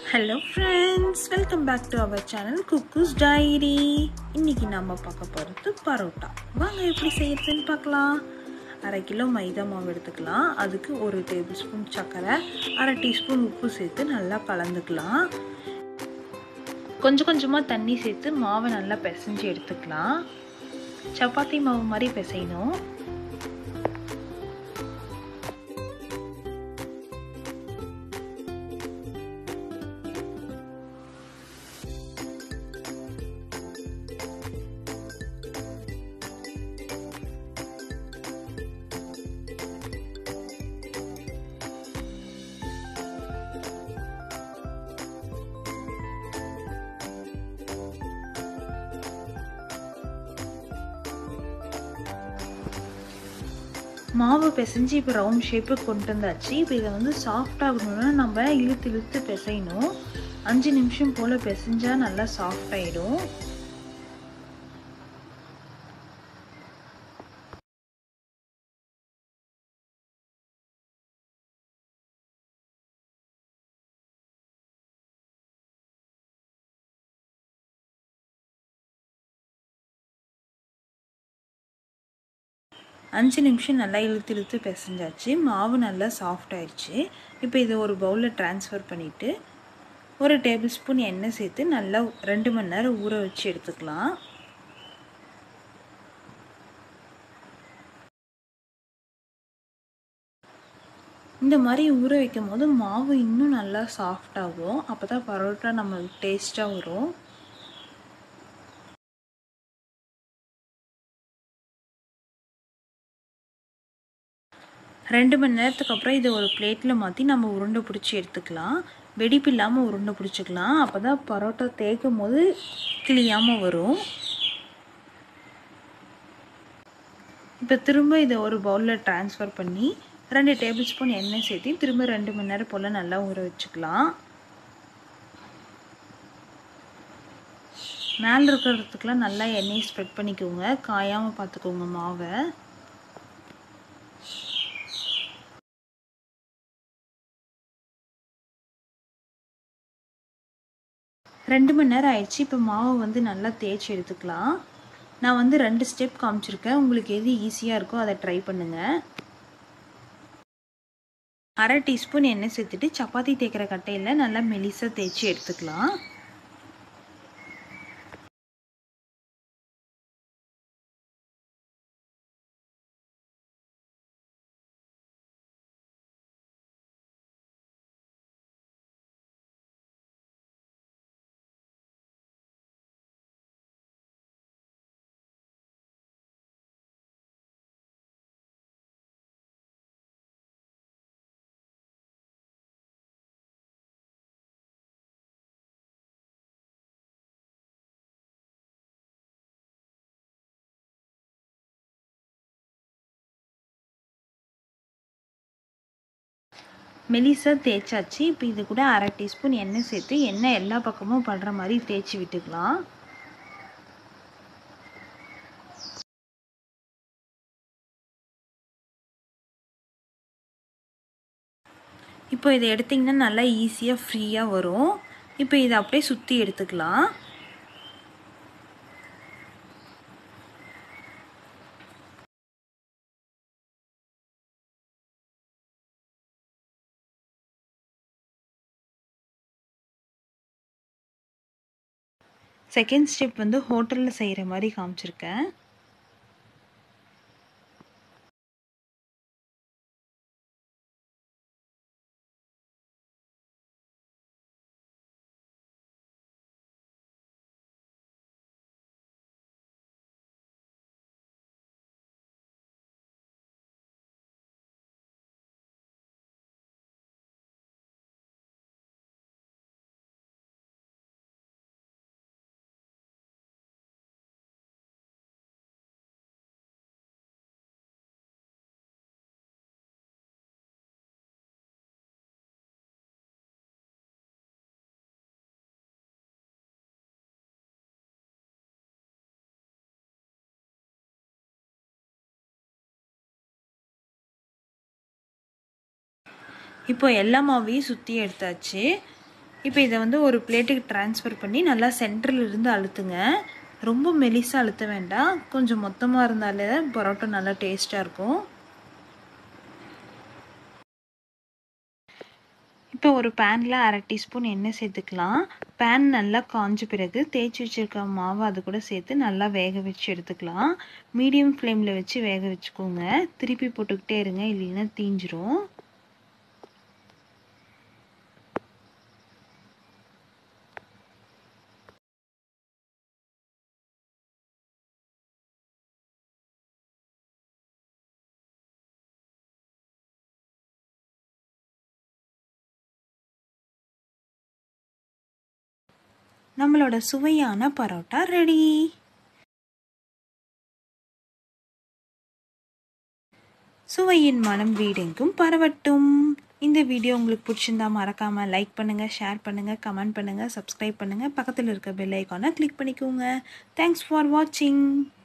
hello friends welcome back to our channel குக்கூஸ் diary இன்னைக்கு நம்ம பார்க்க போகிறது பரோட்டா வாங்க எப்படி செய்யறதுன்னு பார்க்கலாம் அரை கிலோ மைதா மாவு எடுத்துக்கலாம் அதுக்கு ஒரு டேபிள் ஸ்பூன் சர்க்கரை அரை டீஸ்பூன் உப்பு சேர்த்து நல்லா கலந்துக்கலாம் கொஞ்சம் கொஞ்சமாக தண்ணி சேர்த்து மாவை நல்லா பிசைஞ்சு எடுத்துக்கலாம் சப்பாத்தி மாவு மாதிரி பிசையணும் மாவு பிசைஞ்சு இப்போ ரவுண்ட் ஷேப்புக்கு கொண்டு வந்தாச்சு இப்போ இதை வந்து சாஃப்ட் ஆகணும்னா நம்ம இழுத்து இழுத்து பிசையணும் அஞ்சு நிமிஷம் போல் பிசைஞ்சா நல்லா சாஃப்ட் ஆகிடும் அஞ்சு நிமிஷம் நல்லா இழுத்து இழுத்து பிசைஞ்சாச்சு மாவு நல்லா சாஃப்ட் ஆயிடுச்சு இப்போ இதை ஒரு பவுலில் ட்ரான்ஸ்ஃபர் பண்ணிவிட்டு ஒரு டேபிள் ஸ்பூன் எண்ணெய் சேர்த்து நல்லா ரெண்டு மணி நேரம் ஊற வச்சு எடுத்துக்கலாம் இந்த மாதிரி ஊற வைக்கும் போது மாவு இன்னும் நல்லா சாஃப்ட் ஆகும் அப்போ தான் பரோட்டா நம்மளுக்கு டேஸ்ட்டாக வரும் ரெண்டு மணி நேரத்துக்கு அப்புறம் இதை ஒரு பிளேட்டில் மாற்றி நம்ம உருண்டை பிடிச்சி எடுத்துக்கலாம் வெடிப்பு இல்லாமல் உருண்டை பிடிச்சிக்கலாம் அப்போ தான் பரோட்டா தேய்க்கும் போது கிளியாமல் வரும் இப்போ திரும்ப இதை ஒரு பவுலில் ட்ரான்ஸ்ஃபர் பண்ணி ரெண்டு டேபிள் ஸ்பூன் எண்ணெய் சேர்த்து திரும்ப ரெண்டு மணி நேரம் போல் நல்லா ஊற வச்சுக்கலாம் மேலே இருக்கிறதுக்கெலாம் நல்லா எண்ணெயை ஸ்ப்ரெட் பண்ணிக்கோங்க காயாமல் பார்த்துக்கோங்க மாவை ரெண்டு மணி நேரம் ஆயிடுச்சு இப்போ மாவு வந்து நல்லா தேய்ச்சி எடுத்துக்கலாம் நான் வந்து ரெண்டு ஸ்டெப் காமிச்சிருக்கேன் உங்களுக்கு எது ஈஸியாக இருக்கோ அதை ட்ரை பண்ணுங்கள் அரை டீஸ்பூன் எண்ணெய் சேர்த்துட்டு சப்பாத்தி தேய்க்கிற கட்டையில் நல்லா மெலிசாக தேய்ச்சி எடுத்துக்கலாம் மெலிசாக தேய்ச்சாச்சு இப்போ இது கூட அரை டீஸ்பூன் எண்ணெய் சேர்த்து எண்ணெய் எல்லா பக்கமும் படுற மாதிரி தேய்ச்சி விட்டுக்கலாம் இப்போ இதை எடுத்திங்கன்னா நல்லா ஈஸியாக ஃப்ரீயாக வரும் இப்போ இதை அப்படியே சுற்றி எடுத்துக்கலாம் செகண்ட் ஸ்டெப் வந்து ஹோட்டலில் செய்கிற மாதிரி காமிச்சிருக்கேன் இப்போ எல்லா மாவையும் சுற்றி எடுத்தாச்சு இப்போ இதை வந்து ஒரு பிளேட்டுக்கு ட்ரான்ஸ்ஃபர் பண்ணி நல்லா சென்டரில் இருந்து அழுத்துங்க ரொம்ப மெலிசாக அழுத்த வேண்டாம் கொஞ்சம் மொத்தமாக இருந்தாலே பரோட்டா நல்லா டேஸ்ட்டாக இருக்கும் இப்போ ஒரு பேனில் அரை டீஸ்பூன் எண்ணெய் சேர்த்துக்கலாம் பேன் நல்லா காஞ்ச பிறகு தேய்ச்சி வச்சுருக்க மாவு அது கூட சேர்த்து நல்லா வேக வச்சு எடுத்துக்கலாம் மீடியம் ஃப்ளேமில் வச்சு வேக வச்சுக்கோங்க திருப்பி போட்டுக்கிட்டே இருங்க இல்லைன்னா தீஞ்சிரும் நம்மளோட சுவையான பரோட்டா ரெடி சுவையின் மனம் வீடெங்கும் பரவட்டும் இந்த வீடியோ உங்களுக்கு பிடிச்சிருந்தா மறக்காமல் லைக் பண்ணுங்கள் ஷேர் பண்ணுங்கள் கமெண்ட் பண்ணுங்கள் சப்ஸ்கிரைப் பண்ணுங்கள் பக்கத்தில் இருக்க பெல் ஐக்கானை கிளிக் பண்ணிக்கோங்க தேங்க்ஸ் ஃபார் வாட்சிங்